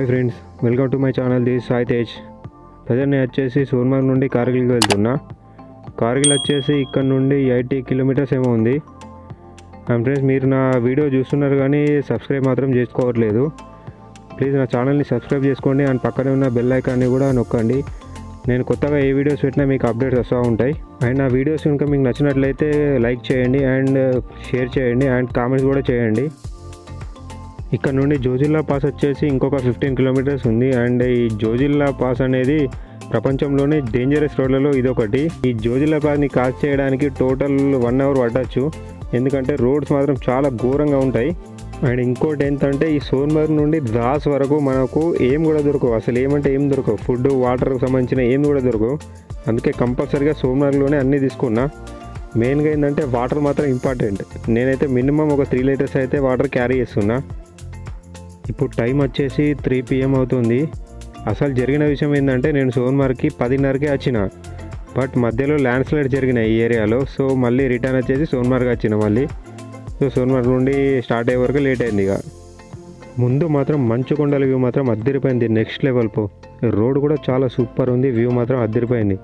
hi friends welcome to my channel this Sai Tej present నేను వచ్చేసి సోన్మార్గ్ నుండి కార్గిల్కి వెళ్తున్నా కార్గిల్ వచ్చేసి ఇక్కడ నుండి ఎయిటీ కిలోమీటర్స్ ఏమో ఉంది అండ్ ఫ్రెండ్స్ మీరు నా వీడియో చూస్తున్నారు కానీ సబ్స్క్రైబ్ మాత్రం చేసుకోవట్లేదు ప్లీజ్ నా ఛానల్ని సబ్స్క్రైబ్ చేసుకోండి అండ్ పక్కనే ఉన్న బెల్ ఐకాన్ని కూడా నొక్కండి నేను కొత్తగా ఏ వీడియోస్ పెట్టినా మీకు అప్డేట్స్ వస్తూ ఉంటాయి అండ్ నా వీడియోస్ కనుక మీకు నచ్చినట్లయితే లైక్ చేయండి అండ్ షేర్ చేయండి అండ్ కామెంట్స్ కూడా చేయండి ఇక్కడ నుండి జోజిల్లా పాస్ వచ్చేసి ఇంకొక ఫిఫ్టీన్ కిలోమీటర్స్ ఉంది అండ్ ఈ జోజిల్లా పాస్ అనేది ప్రపంచంలోనే డేంజరస్ రోడ్లలో ఇదొకటి ఈ జోజిల్లా పాస్ని క్రాస్ చేయడానికి టోటల్ వన్ అవర్ పట్టచ్చు ఎందుకంటే రోడ్స్ మాత్రం చాలా ఘోరంగా ఉంటాయి అండ్ ఇంకోటి ఏంటంటే ఈ సోన్మర్గ్ నుండి దాస్ వరకు మనకు ఏం కూడా దొరకవు అసలు ఏమంటే ఏం దొరకవు ఫుడ్ వాటర్ సంబంధించిన ఏం కూడా దొరకవు అందుకే కంపల్సరీగా సోన్మర్గ్లోనే అన్నీ తీసుకున్నా మెయిన్గా ఏంటంటే వాటర్ మాత్రం ఇంపార్టెంట్ నేనైతే మినిమం ఒక త్రీ లీటర్స్ అయితే వాటర్ క్యారీ చేస్తున్నా ఇప్పుడు టైం వచ్చేసి త్రీ పిఎం అవుతుంది అసలు జరిగిన విషయం ఏంటంటే నేను సోన్మార్గ్కి పదిన్నరకే వచ్చిన బట్ మధ్యలో ల్యాండ్ స్లైడ్ జరిగినాయి ఈ ఏరియాలో సో మళ్ళీ రిటర్న్ వచ్చేసి సోన్మార్గ్ వచ్చిన మళ్ళీ సో సోన్మార్గ్ నుండి స్టార్ట్ అయ్యే వరకు లేట్ అయింది ఇక ముందు మాత్రం మంచు కొండల వ్యూ మాత్రం అద్దరిపోయింది నెక్స్ట్ లెవెల్ పో రోడ్ కూడా చాలా సూపర్ ఉంది వ్యూ మాత్రం అద్దరిపోయింది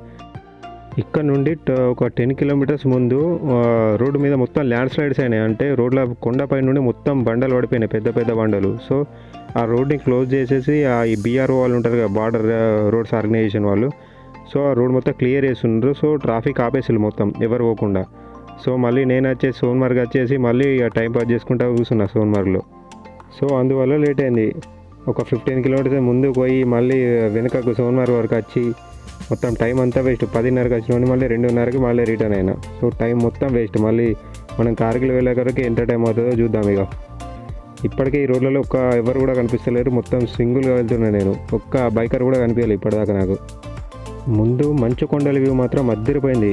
ఇక్కడ నుండి ట- ఒక టెన్ కిలోమీటర్స్ ముందు ఆ, రోడ్డు మీద మొత్తం ల్యాండ్ స్లైడ్స్ అయినాయి అంటే రోడ్ల కొండపై నుండి మొత్తం బండలు పడిపోయినాయి పెద్ద పెద్ద బండలు సో ఆ రోడ్ని క్లోజ్ చేసేసి ఆ ఈ బీఆర్ఓ వాళ్ళు ఉంటారు కదా బార్డర్ రోడ్స్ ఆర్గనైజేషన్ వాళ్ళు సో ఆ రోడ్ మొత్తం క్లియర్ చేస్తున్నారు సో ట్రాఫిక్ ఆపేసారు మొత్తం ఎవరు పోకుండా సో మళ్ళీ నేను వచ్చేసి సోన్మార్గ్ వచ్చేసి మళ్ళీ టైం పాస్ చేసుకుంటా కూర్చున్నా సోన్మార్గ్లో సో అందువల్ల లేట్ అయింది ఒక ఫిఫ్టీన్ కిలోమీటర్స్ ముందుకు పోయి మళ్ళీ వెనుకకు సోన్మార్గ్ వరకు వచ్చి మొత్తం టైం అంతా వేస్ట్ పదిన్నరకు వచ్చిన మళ్ళీ రెండున్నరకి మళ్ళీ రిటర్న్ అయినా సో టైం మొత్తం వేస్ట్ మళ్ళీ మనం కార్గిల్ వెళ్ళే వరకు ఎంత టైం అవుతుందో చూద్దాం ఇక ఇప్పటికే ఈ రోడ్లలో ఒక్క ఎవరు కూడా కనిపిస్తలేరు మొత్తం సింగిల్గా వెళ్తున్నా నేను ఒక్క బైకర్ కూడా కనిపించాలి ఇప్పటిదాకా నాకు ముందు మంచు కొండల వ్యూ మాత్రం అద్దరిపోయింది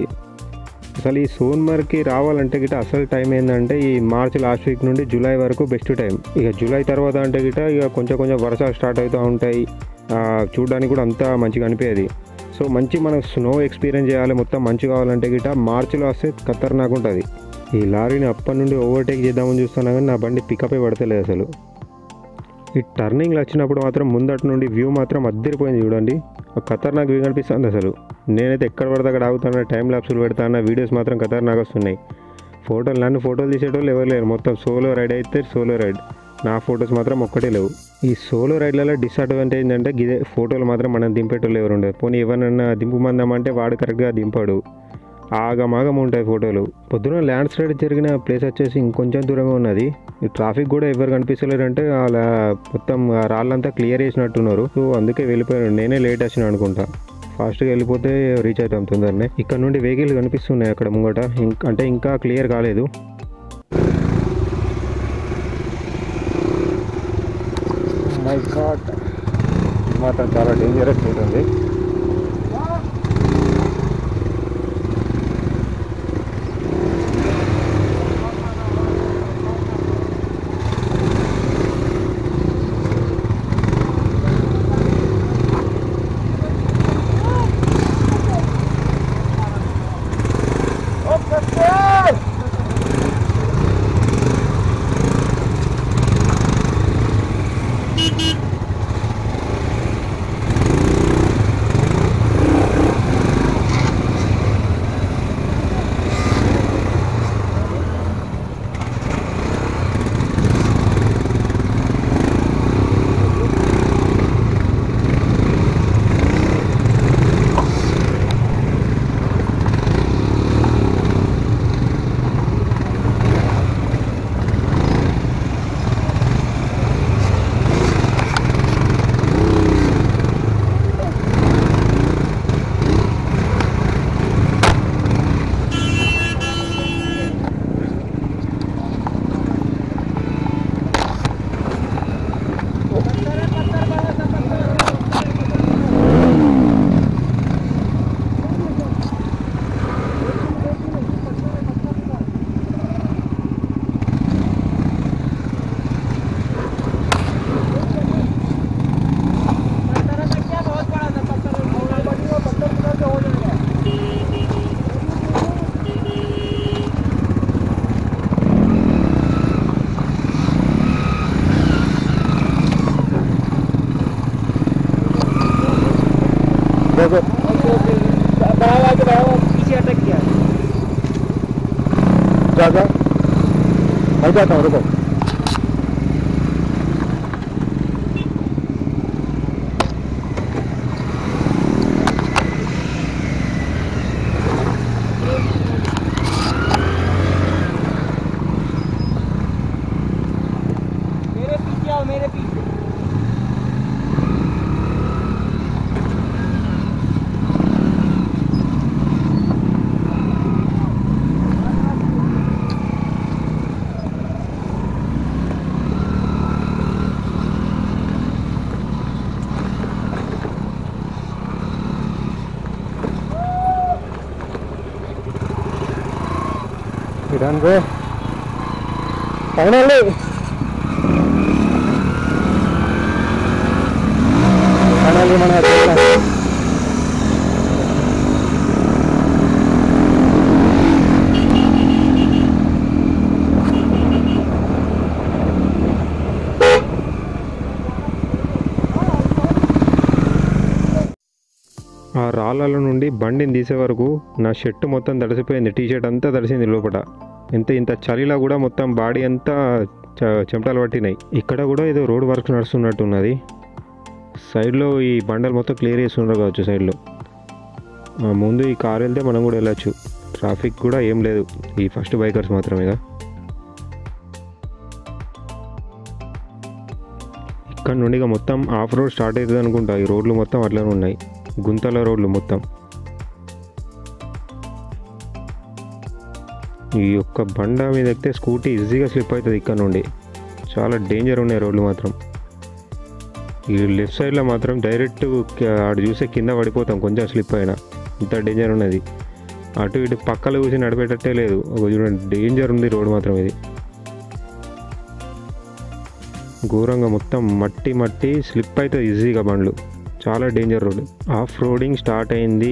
అసలు ఈ సోన్మర్గ్కి రావాలంటే గిట అసలు టైం ఏంటంటే ఈ మార్చ్ లాస్ట్ వీక్ నుండి జూలై వరకు బెస్ట్ టైం ఇక జూలై తర్వాత అంటే గిట ఇక కొంచెం కొంచెం వర్షాలు స్టార్ట్ అవుతూ ఉంటాయి ఆ, చూడడానికి కూడా అంతా మంచిగా అనిపించేది సో మంచి మనం స్నో ఎక్స్పీరియన్స్ చేయాలి మొత్తం మంచి కావాలంటే గిట మార్చిలో వస్తే ఖతర్నాక్ ఉంటుంది ఈ లారీని అప్పటి నుండి ఓవర్టేక్ చేద్దామని చూస్తున్నా కానీ నా బండి పికప్ పడతలేదు అసలు ఈ టర్నింగ్లు వచ్చినప్పుడు మాత్రం ముందటి నుండి వ్యూ మాత్రం అద్దరిపోయింది చూడండి ఒక ఖతర్నాక్ వ్యూ కనిపిస్తుంది అసలు నేనైతే ఎక్కడ పడితే అక్కడ ఆగుతాను టైం ల్యాప్స్లు పెడతాను వీడియోస్ మాత్రం ఖతర్నాక్ వస్తున్నాయి ఫోటోలు నన్ను ఫోటోలు తీసేటోళ్ళు ఎవరు లేరు మొత్తం సోలో రైడ్ అయితే సోలో రైడ్ నా ఫొటోస్ మాత్రం ఒక్కటే లేవు ఈ సోలో రైడ్లలో డిసడ్వాంటేజ్ ఏంటంటే గిదే ఫోటోలు మాత్రం మనం దింపేటోళ్ళు ఎవరు ఉండరు పోనీ ఎవరన్నా దింపుమందామంటే వాడు కరెక్ట్గా దింపాడు ఆగమాగం ఉంటాయి ఫోటోలు పొద్దున ల్యాండ్ స్లైడ్ జరిగిన ప్లేస్ వచ్చేసి ఇంకొంచెం దూరంగా ఉన్నది ఈ ట్రాఫిక్ కూడా ఎవరు కనిపిస్తలేరంటే అలా మొత్తం ఆ రాళ్ళంతా క్లియర్ చేసినట్టున్నారు సో అందుకే వెళ్ళిపోయాను నేనే లేట్ వచ్చిన అనుకుంటా ఫాస్ట్గా వెళ్ళిపోతే రీచ్ అవుతాం తొందరనే ఇక్కడ నుండి వెహికల్ కనిపిస్తున్నాయి అక్కడ ముంగట ఇంక- అంటే ఇంకా క్లియర్ కాలేదు మై గాడ్ మాత్రం చాలా డేంజరస్ ఉంటుంది रुको बढ़ावा के बढ़ावा पीछे अटक गया जा जा मैं जाता हूँ रुको मेरे पीछे आओ मेरे पीछे ఇదాన్ బ్రో ఫైనల్లీ ఫైనల్లీ మన ఆ రాళ్ళ నుండి బండిని తీసే వరకు నా షర్ట్ మొత్తం తడిసిపోయింది టీ షర్ట్ అంతా తడిసింది లోపల ఎంత ఇంత చలిలో కూడా మొత్తం బాడీ అంతా చ- చెమటలు పట్టినాయి ఇక్కడ కూడా ఏదో రోడ్ వర్క్ నడుస్తున్నట్టున్నది సైడ్లో ఈ బండలు మొత్తం క్లియర్ చేస్తున్నారు కావచ్చు సైడ్లో ఆ, ముందు ఈ కార్ వెళ్తే మనం కూడా వెళ్ళచ్చు ట్రాఫిక్ కూడా ఏం లేదు ఈ ఫస్ట్ బైకర్స్ మాత్రమేగా ఇక్కడ నుండి ఇక మొత్తం ఆఫ్ రోడ్ స్టార్ట్ అవుతుంది అనుకుంటా ఈ రోడ్లు మొత్తం అట్లనే ఉన్నాయి గుంతల రోడ్లు మొత్తం ఈ యొక్క బండ మీద ఎక్కితే స్కూటీ ఈజీగా స్లిప్ అవుతుంది ఇక్కడ నుండి చాలా డేంజర్ ఉన్నాయి రోడ్లు మాత్రం ఈ లెఫ్ట్ సైడ్లో మాత్రం డైరెక్ట్ ఆడు చూసే కింద పడిపోతాం కొంచెం స్లిప్ అయినా ఇంత డేంజర్ ఉన్నది అటు ఇటు పక్కలు చూసి నడిపేటట్టే లేదు ఒక చూడండి డేంజర్ ఉంది రోడ్ మాత్రం ఇది ఘోరంగా మొత్తం మట్టి మట్టి స్లిప్ అవుతుంది ఈజీగా బండ్లు చాలా danger road off roading start అయింది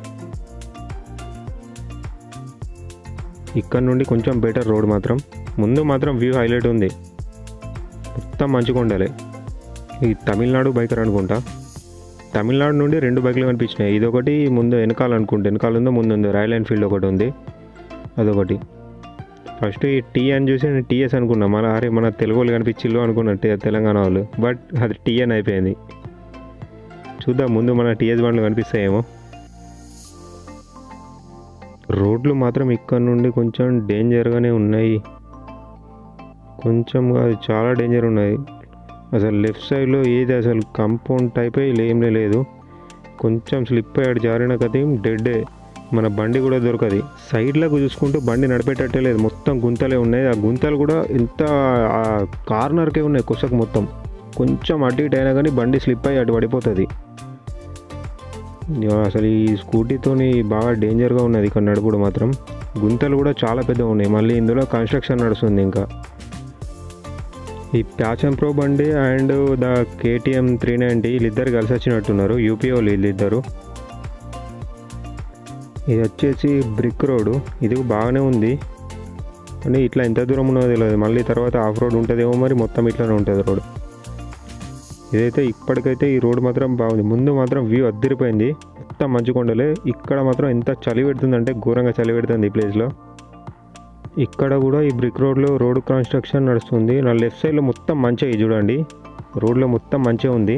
ఇక్కడ నుండి కొంచెం బెటర్ రోడ్ మాత్రం ముందు మాత్రం వ్యూ హైలైట్ ఉంది మొత్తం మంచిగా ఉండాలి ఈ తమిళనాడు బైకర్ అనుకుంటా తమిళనాడు నుండి రెండు బైకులు కనిపించినాయి ఇదొకటి ముందు వెనకాల అనుకుంటా వెనకాల ఉందో ముందు ఉంది రాయల్ ఎన్ఫీల్డ్ ఒకటి ఉంది అదొకటి ఫస్ట్ ఈ టీ అని చూసి నేను టీఎస్ అనుకున్నా మన అరే మన తెలుగు వాళ్ళు కనిపించిల్లు అనుకున్నా టే- తెలంగాణ వాళ్ళు బట్ అది టీఎన్ అయిపోయింది చూద్దాం ముందు మన టీఎస్ బండ్లు కనిపిస్తాయేమో రోడ్లు మాత్రం ఇక్కడ నుండి కొంచెం డేంజర్గానే ఉన్నాయి కొంచెం అది చాలా డేంజర్ ఉన్నాయి అసలు లెఫ్ట్ సైడ్లో ఏది అసలు కంపౌండ్ టైప్ ఏం లేదు కొంచెం స్లిప్ అయ్యాడు జారిన కథ డెడ్ మన బండి కూడా దొరకదు సైడ్లకు చూసుకుంటూ బండి నడిపేటట్టే లేదు మొత్తం గుంతలే ఉన్నాయి ఆ గుంతలు కూడా ఎంత ఆ కార్నర్కే ఉన్నాయి కుసకు మొత్తం కొంచెం అటు ఇటు అయినా కానీ బండి స్లిప్ అయ్యి అటు పడిపోతుంది ఇక అసలు ఈ స్కూటీతోని బాగా డేంజర్గా ఉన్నది ఇక్కడ నడుపుడు మాత్రం గుంతలు కూడా చాలా పెద్దగా ఉన్నాయి మళ్ళీ ఇందులో కన్స్ట్రక్షన్ నడుస్తుంది ఇంకా ఈ ప్యాచన్ ప్రో బండి and the KTM three ninety వీళ్ళిద్దరు కలిసి వచ్చినట్టున్నారు యూపీ వాళ్ళు వీళ్ళిద్దరు ఇది వచ్చేసి బ్రిక్ రోడ్ ఇది బాగానే ఉంది అంటే ఇట్లా ఎంత దూరం ఉన్నదో తెలియదు మళ్ళీ తర్వాత ఆఫ్ రోడ్ ఉంటుందేమో మరి మొత్తం ఇట్లానే ఉంటుంది రోడ్ ఇదైతే ఇప్పటికైతే ఈ రోడ్ మాత్రం బాగుంది ముందు మాత్రం వ్యూ అద్దరిపోయింది మొత్తం మంచి కొండలే ఇక్కడ మాత్రం ఎంత చలి పెడుతుందంటే ఘోరంగా చలి పెడుతుంది ఈ ప్లేస్లో ఇక్కడ కూడా ఈ బ్రిక్ రోడ్లో రోడ్ కన్స్ట్రక్షన్ నడుస్తుంది నా లెఫ్ట్ సైడ్లో మొత్తం మంచిగా ఇది చూడండి రోడ్లో మొత్తం మంచిగా ఉంది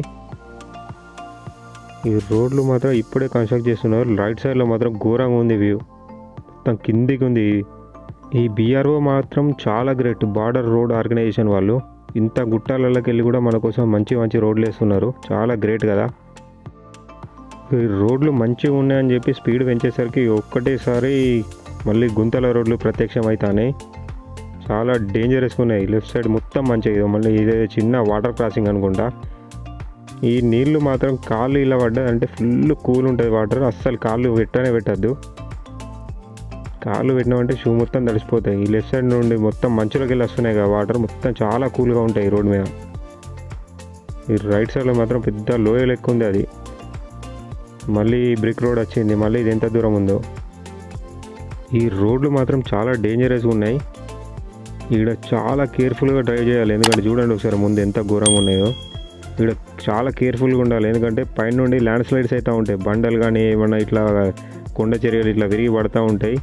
ఈ రోడ్లు మాత్రం ఇప్పుడే కన్స్ట్రక్ట్ చేస్తున్నారు రైట్ సైడ్లో మాత్రం ఘోరంగా ఉంది వ్యూ మొత్తం కిందికి ఉంది ఈ బీఆర్ఓ మాత్రం చాలా గ్రేట్ బార్డర్ రోడ్ ఆర్గనైజేషన్ వాళ్ళు ఇంత గుట్టాలలోకి వెళ్ళి కూడా మన కోసం మంచి మంచి రోడ్లు వేస్తున్నారు చాలా గ్రేట్ కదా ఈ రోడ్లు మంచిగా ఉన్నాయని చెప్పి స్పీడ్ పెంచేసరికి ఒక్కటేసారి మళ్ళీ గుంతల రోడ్లు ప్రత్యక్షం అవుతాయి చాలా డేంజరస్గా ఉన్నాయి లెఫ్ట్ సైడ్ మొత్తం మంచిగా ఇది మళ్ళీ ఇదే చిన్న వాటర్ క్రాసింగ్ అనుకుంటా ఈ నీళ్లు మాత్రం కాళ్ళు ఇలా పడ్డదంటే ఫుల్ కూల్ ఉంటుంది వాటర్ అస్సలు కాళ్ళు పెట్టనే పెట్టద్దు కాళ్ళు పెట్టినామంటే షూ మొత్తం తడిసిపోతాయి ఈ లెఫ్ట్ సైడ్ నుండి మొత్తం మంచులోకి వెళ్ళి వస్తున్నాయి కదా వాటర్ మొత్తం చాలా కూల్గా ఉంటాయి రోడ్ మీద ఈ రైట్ సైడ్లో మాత్రం పెద్ద లోయ లెక్క ఉంది అది మళ్ళీ బ్రిక్ రోడ్ వచ్చింది మళ్ళీ ఇది ఎంత దూరం ఉందో ఈ రోడ్లు మాత్రం చాలా డేంజరస్గా ఉన్నాయి ఇక్కడ చాలా కేర్ఫుల్గా డ్రైవ్ చేయాలి ఎందుకంటే చూడండి ఒకసారి ముందు ఎంత ఘోరంగా ఉన్నాయో ఇక్కడ చాలా కేర్ఫుల్గా ఉండాలి ఎందుకంటే పైన నుండి ల్యాండ్ స్లైడ్స్ అవుతూ ఉంటాయి బండలు కానీ ఏమన్నా ఇట్లా కొండ చర్యలు ఇట్లా విరిగి పడుతూ ఉంటాయి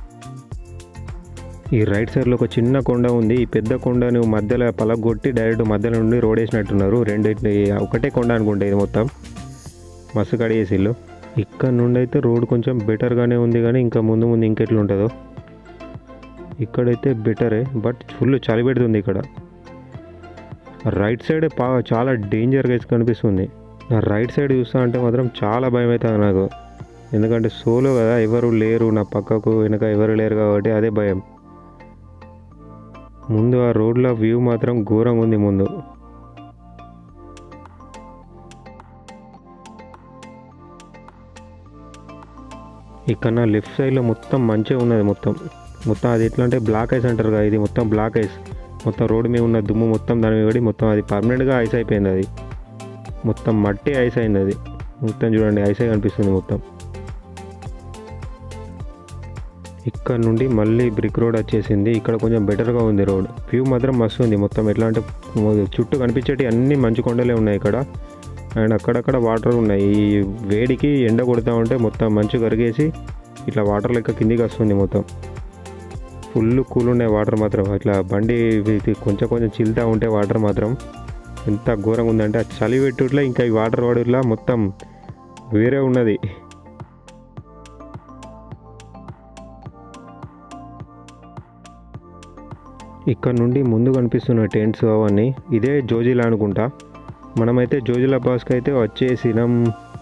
ఈ రైట్ సైడ్లో ఒక చిన్న కొండ ఉంది ఈ పెద్ద కొండను మధ్యలో పలగొట్టి డైరెక్ట్ మధ్యలో నుండి రోడ్ వేసినట్టున్నారు రెండు ఒకటే కొండ అనుకుంటా ఇది మొత్తం మస్తు కడిగేసిల్లు ఇక్కడ నుండి అయితే రోడ్ కొంచెం బెటర్గానే ఉంది కానీ ఇంకా ముందు ముందు ఇంకెట్లు ఉంటుందో ఇక్కడైతే బెటరే బట్ ఫుల్ చలి పెడుతుంది ఇక్కడ రైట్ సైడ్ పా చాలా డేంజర్గా అయితే కనిపిస్తుంది నా రైట్ సైడ్ చూస్తా అంటే మాత్రం చాలా భయం అవుతుంది నాకు ఎందుకంటే సోలో కదా ఎవరు లేరు నా పక్కకు వెనక ఎవరు లేరు కాబట్టి అదే భయం ముందు ఆ రోడ్ల వ్యూ మాత్రం ఘోరంగా ఉంది ముందు ఇక్కడ నా లెఫ్ట్ సైడ్లో మొత్తం మంచిగా ఉన్నది మొత్తం మొత్తం అది ఎట్లా అంటే బ్లాక్ ఐస్ అంటారు కదా ఇది మొత్తం బ్లాక్ ఐస్ మొత్తం రోడ్డు మీద ఉన్న దుమ్ము మొత్తం దాని మీద పడి మొత్తం అది పర్మనెంట్గా ఐస్ అయిపోయింది అది మొత్తం మట్టి ఐస్ అయింది అది మొత్తం చూడండి ఐసే కనిపిస్తుంది మొత్తం ఇక్కడ నుండి మళ్ళీ బ్రిక్ రోడ్ వచ్చేసింది ఇక్కడ కొంచెం బెటర్గా ఉంది రోడ్ వ్యూ మాత్రం మస్తు ఉంది మొత్తం ఎట్లా అంటే చుట్టూ కనిపించేటి అన్ని మంచు కొండలే ఉన్నాయి ఇక్కడ అండ్ అక్కడక్కడ వాటర్ ఉన్నాయి ఈ వేడికి ఎండ కొడుతూ ఉంటే మొత్తం మంచు కరిగేసి ఇట్లా వాటర్ లెక్క కిందికి వస్తుంది మొత్తం ఫుల్ కూల్ ఉన్నాయి వాటర్ మాత్రం ఇట్లా బండి ఇది కొంచెం కొంచెం చిల్తా ఉంటే వాటర్ మాత్రం ఎంత ఘోరంగా ఉందంటే ఆ చలి పెట్టుట్లా ఇంకా ఈ వాటర్ వాడుట్లా మొత్తం వేరే ఉన్నది ఇక్కడ నుండి ముందు కనిపిస్తున్న టెంట్స్ అవన్నీ ఇదే జోజిలా అనుకుంటా మనమైతే జోజిలా బాస్కి అయితే వచ్చేసినాం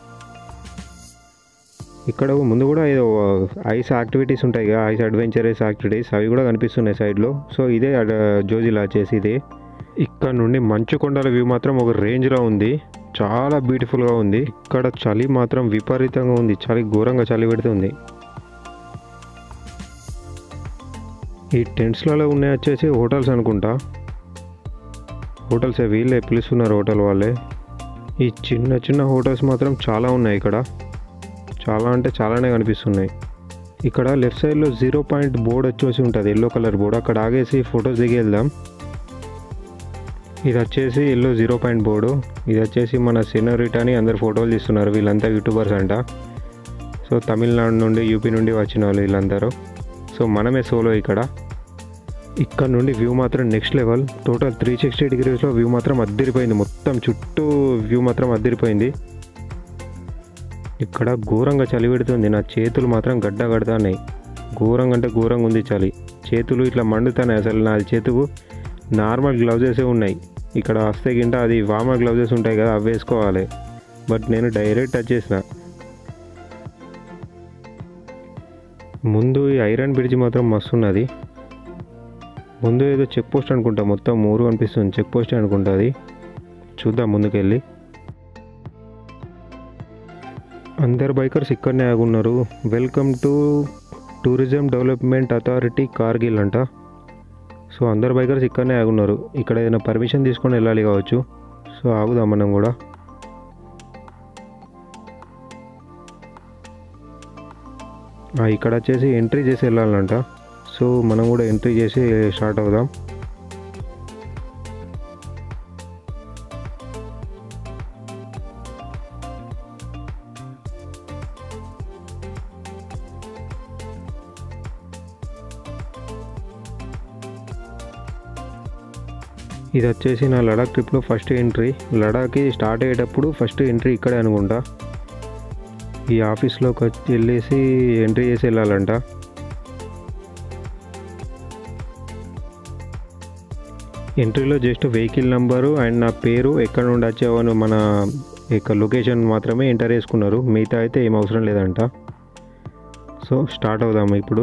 ఇక్కడ ముందు కూడా ఏదో ఐస్ యాక్టివిటీస్ ఉంటాయి కదా ఐస్ అడ్వెంచరస్ యాక్టివిటీస్ అవి కూడా కనిపిస్తున్నాయి సైడ్లో సో ఇదే అడ- జోజిలా వచ్చేసి ఇది ఇక్కడ నుండి మంచు కొండల వ్యూ మాత్రం ఒక రేంజ్లో ఉంది చాలా బ్యూటిఫుల్గా ఉంది ఇక్కడ చలి మాత్రం విపరీతంగా ఉంది చలి ఘోరంగా చలి పెడుతుంది ఈ టెంట్స్లలో ఉన్నాయి వచ్చేసి హోటల్స్ అనుకుంటా హోటల్స్ వీళ్ళే పిలుస్తున్నారు హోటల్ వాళ్ళే ఈ చిన్న చిన్న హోటల్స్ మాత్రం చాలా ఉన్నాయి ఇక్కడ చాలా అంటే చాలానే కనిపిస్తున్నాయి ఇక్కడ లెఫ్ట్ సైడ్లో జీరో పాయింట్ బోర్డ్ వచ్చేసి ఉంటుంది ఎల్లో కలర్ బోర్డ్ అక్కడ ఆగేసి ఫొటోస్ దిగి వెళ్దాం ఇది వచ్చేసి ఎల్లో జీరో పాయింట్ బోర్డు ఇది వచ్చేసి మన సినరిట్ అని అందరు ఫోటోలు తీస్తున్నారు వీళ్ళంతా యూట్యూబర్స్ అంట సో తమిళనాడు నుండి యూపీ నుండి వచ్చిన వాళ్ళు వీళ్ళందరూ సో మనమే సోలో ఇక్కడ ఇక్కడ నుండి వ్యూ మాత్రం next level total three sixty డిగ్రీస్లో వ్యూ మాత్రం అద్దరిపోయింది మొత్తం చుట్టూ వ్యూ మాత్రం అద్దరిపోయింది ఇక్కడ ఘోరంగా చలి పెడుతుంది నా చేతులు మాత్రం గడ్డ కడతాయి ఘోరంగా అంటే ఘోరంగా ఉంది చలి చేతులు ఇట్లా మండుతున్నాయి అసలు నా చేతుకు నార్మల్ గ్లౌజెసే ఉన్నాయి ఇక్కడ వస్తే గింట అది వార్మర్ గ్లౌజెస్ ఉంటాయి కదా అవి వేసుకోవాలి బట్ నేను డైరెక్ట్ టచ్ చేసిన ముందు ఈ ఐరన్ బ్రిడ్జ్ మాత్రం మస్తు ఉన్నది ముందు ఏదో చెక్ పోస్ట్ అనుకుంటా మొత్తం ఊరు అనిపిస్తుంది చెక్ పోస్ట్ అనుకుంటా అది చూద్దాం ముందుకెళ్ళి అందరు బైకర్స్ ఇక్కడనే ఆగున్నారు welcome to tourism development authority Kargil అంట సో అందరు బైకర్స్ ఇక్కడనే ఆగున్నారు ఇక్కడ ఏదైనా పర్మిషన్ తీసుకొని వెళ్ళాలి కావచ్చు సో ఆగుదాం మనం కూడా ఆ, ఇక్కడ వచ్చేసి ఎంట్రీ చేసి వెళ్ళాలంట సో మనం కూడా ఎంట్రీ చేసి స్టార్ట్ అవుదాం ఇది వచ్చేసి నా లడాక్ ట్రిప్లో ఫస్ట్ ఎంట్రీ లడాక్కి స్టార్ట్ అయ్యేటప్పుడు ఫస్ట్ ఎంట్రీ ఇక్కడే అనుకుంటా ఈ ఆఫీస్లోకి వచ్చి వెళ్ళేసి ఎంట్రీ చేసి వెళ్ళాలంట ఎంట్రీలో జస్ట్ వెహికల్ నెంబరు అండ్ నా పేరు ఎక్కడ నుండి వచ్చావని మన యొక్క లొకేషన్ మాత్రమే ఎంటర్ చేసుకున్నారు మిగతా అయితే ఏం అవసరం లేదంట సో స్టార్ట్ అవుదాము ఇప్పుడు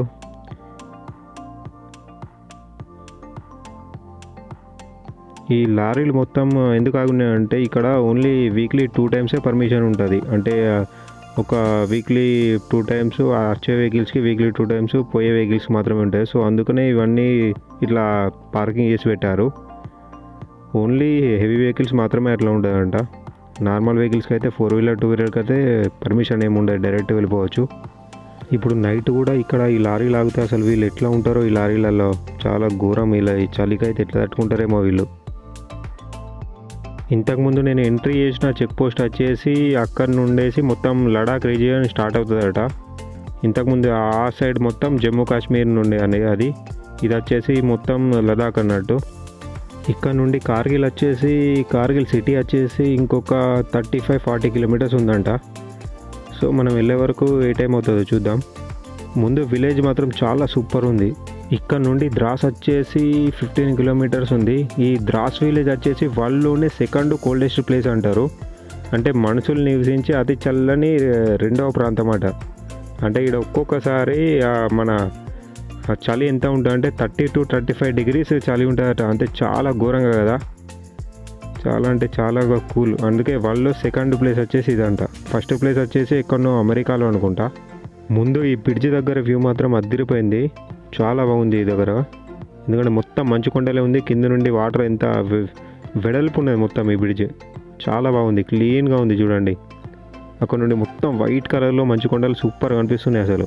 ఈ లారీలు మొత్తం ఎందుకు ఆగున్నాయంటే ఇక్కడ ఓన్లీ వీక్లీ టూ టైమ్సే పర్మిషన్ ఉంటుంది అంటే ఒక వీక్లీ టూ టైమ్స్ వచ్చే వెహికల్స్కి వీక్లీ టూ టైమ్స్ పోయే వెహికల్స్ మాత్రమే ఉంటాయి సో అందుకనే ఇవన్నీ ఇట్లా పార్కింగ్ చేసి పెట్టారు ఓన్లీ హెవీ వెహికల్స్ మాత్రమే అట్లా ఉంటుందంట నార్మల్ వెహికల్స్కి అయితే ఫోర్ వీలర్ టూ వీలర్కి అయితే పర్మిషన్ ఏమి ఉండదు డైరెక్ట్ వెళ్ళిపోవచ్చు ఇప్పుడు నైట్ కూడా ఇక్కడ ఈ లారీ లాగితే అసలు వీళ్ళు ఎట్లా ఉంటారో ఈ లారీలలో చాలా ఘోరం ఇలా ఈ చలికి అయితే ఎట్లా తట్టుకుంటారేమో వీళ్ళు ఇంతకుముందు నేను ఎంట్రీ చేసిన చెక్ పోస్ట్ వచ్చేసి అక్కడ నుండేసి మొత్తం లడాక్ రీజియన్ స్టార్ట్ అవుతుందట ఇంతకుముందు ఆ సైడ్ మొత్తం జమ్మూ కాశ్మీర్ నుండి అనేది అది ఇది వచ్చేసి మొత్తం లదాఖ్ అన్నట్టు ఇక్కడ నుండి కార్గిల్ వచ్చేసి కార్గిల్ సిటీ వచ్చేసి ఇంకొక థర్టీ ఫైవ్ ఫార్టీ కిలోమీటర్స్ ఉందంట సో మనం వెళ్ళే వరకు ఏ టైం అవుతుందో చూద్దాం ముందు విలేజ్ మాత్రం చాలా సూపర్ ఉంది ఇక్కడ నుండి ద్రాస్ వచ్చేసి ఫిఫ్టీన్ కిలోమీటర్స్ ఉంది ఈ ద్రాస్ విలేజ్ వచ్చేసి వరల్డ్లోనే సెకండ్ కోల్డెస్ట్ ప్లేస్ అంటారు అంటే మనుషులు నివసించి అతి చల్లని రెండవ ప్రాంతం అట అంటే ఇక్కడ ఒక్కొక్కసారి ఆ, మన ఆ చలి ఎంత ఉంటుందంటే thirty to thirty five degrees చలి ఉంటుందట అంటే చాలా ఘోరంగా కదా చాలా అంటే చాలా కూల్ అందుకే వరల్డ్లో సెకండ్ ప్లేస్ వచ్చేసి ఇదంట ఫస్ట్ ప్లేస్ వచ్చేసి ఎక్కడనో అమెరికాలో అనుకుంటా ముందు ఈ బ్రిడ్జ్ దగ్గర వ్యూ మాత్రం అద్దరిపోయింది చాలా బాగుంది ఈ దగ్గర ఎందుకంటే మొత్తం మంచు కొండలే ఉంది కింద నుండి వాటర్ ఎంత వె- వెడల్పు ఉన్నది మొత్తం ఈ బ్రిడ్జ్ చాలా బాగుంది క్లీన్గా ఉంది చూడండి అక్కడ నుండి మొత్తం వైట్ కలర్లో మంచు కొండలు సూపర్ కనిపిస్తున్నాయి అసలు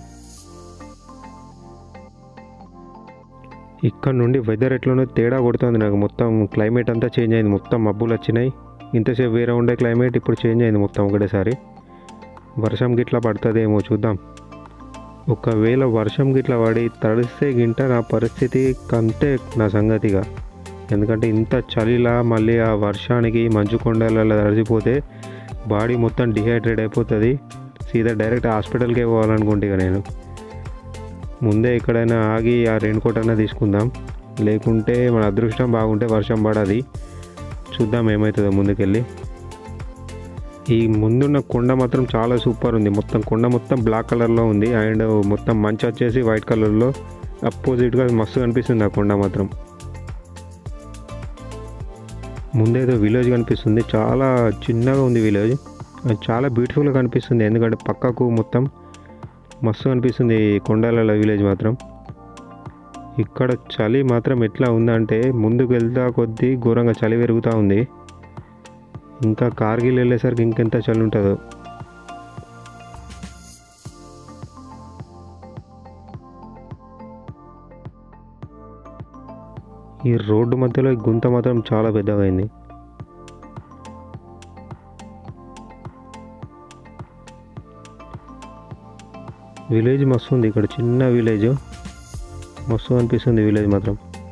ఇక్కడ నుండి వెదర్ ఎట్లనో తేడా కొడుతుంది నాకు మొత్తం క్లైమేట్ అంతా చేంజ్ అయింది మొత్తం మబ్బులు వచ్చినాయి ఇంతసేపు వేరే ఉండే క్లైమేట్ ఇప్పుడు చేంజ్ అయింది మొత్తం ఒకటేసారి వర్షం గిట్లా పడుతుందేమో చూద్దాం ఒకవేళ వర్షం గిట్లా పడి తడిస్తే గింట నా పరిస్థితి కంటే నా సంగతిగా ఎందుకంటే ఇంత చలిలా మళ్ళీ ఆ వర్షానికి మంచు కొండలలో తడిసిపోతే బాడీ మొత్తం డిహైడ్రేట్ అయిపోతుంది సీదా డైరెక్ట్ హాస్పిటల్కే పోవాలనుకుంటే ఇక నేను ముందే ఎక్కడైనా ఆగి ఆ రెయిన్ కోట్ అన్నా తీసుకుందాం లేకుంటే మన అదృష్టం బాగుంటే వర్షం పడది చూద్దాం ఏమవుతుందో ముందుకెళ్ళి ఈ ముందున్న కొండ మాత్రం చాలా సూపర్ ఉంది మొత్తం కొండ మొత్తం బ్లాక్ కలర్లో ఉంది అండ్ మొత్తం మంచు వచ్చేసి వైట్ కలర్లో అపోజిట్గా మస్తు కనిపిస్తుంది ఆ కొండ మాత్రం ముందేదో విలేజ్ కనిపిస్తుంది చాలా చిన్నగా ఉంది విలేజ్ అది చాలా బ్యూటిఫుల్గా కనిపిస్తుంది ఎందుకంటే పక్కకు మొత్తం మస్తు అనిపిస్తుంది ఈ కొండల విలేజ్ మాత్రం ఇక్కడ చలి మాత్రం ఎట్లా ఉందంటే ముందుకు వెళ్తా కొద్దీ ఘోరంగా చలి పెరుగుతూ ఉంది ఇంకా కార్గిల్ వెళ్ళేసరికి ఇంకెంత చలి ఉంటుందో ఈ రోడ్డు మధ్యలో ఈ గుంత మాత్రం చాలా పెద్దగా అయింది విలేజ్ మస్తు ఉంది ఇక్కడ చిన్న విలేజ్ మస్తు అనిపిస్తుంది విలేజ్ మాత్రం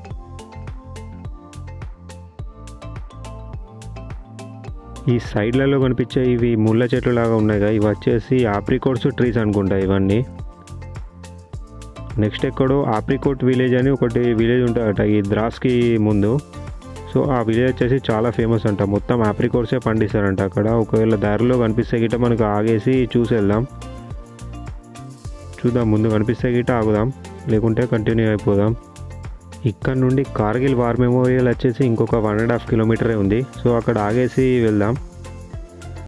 ఈ సైడ్లలో కనిపించే ఇవి ముళ్ళ చెట్లు లాగా ఉన్నాయి కదా ఇవి వచ్చేసి ఆప్రికోట్స్ ట్రీస్ అనుకుంటా ఇవన్నీ నెక్స్ట్ ఎక్కడో ఆప్రికోట్ విలేజ్ అని ఒకటి విలేజ్ ఉంటుందట ఈ ద్రాస్కి ముందు సో ఆ విలేజ్ వచ్చేసి చాలా ఫేమస్ అంట మొత్తం ఆప్రికోట్సే పండిస్తారంట అక్కడ ఒకవేళ దారిలో కనిపిస్తే గిట్ట మనకు ఆగేసి చూసి వెళ్దాం చూద్దాం ముందు కనిపిస్తే గిట్ట ఆగుదాం లేకుంటే కంటిన్యూ అయిపోదాం ఇక్కడ నుండి కార్గిల్ వార్ మెమోరియల్ వచ్చేసి ఇంకొక వన్ అండ్ హాఫ్ కిలోమీటరే ఉంది సో అక్కడ ఆగేసి వెళ్దాం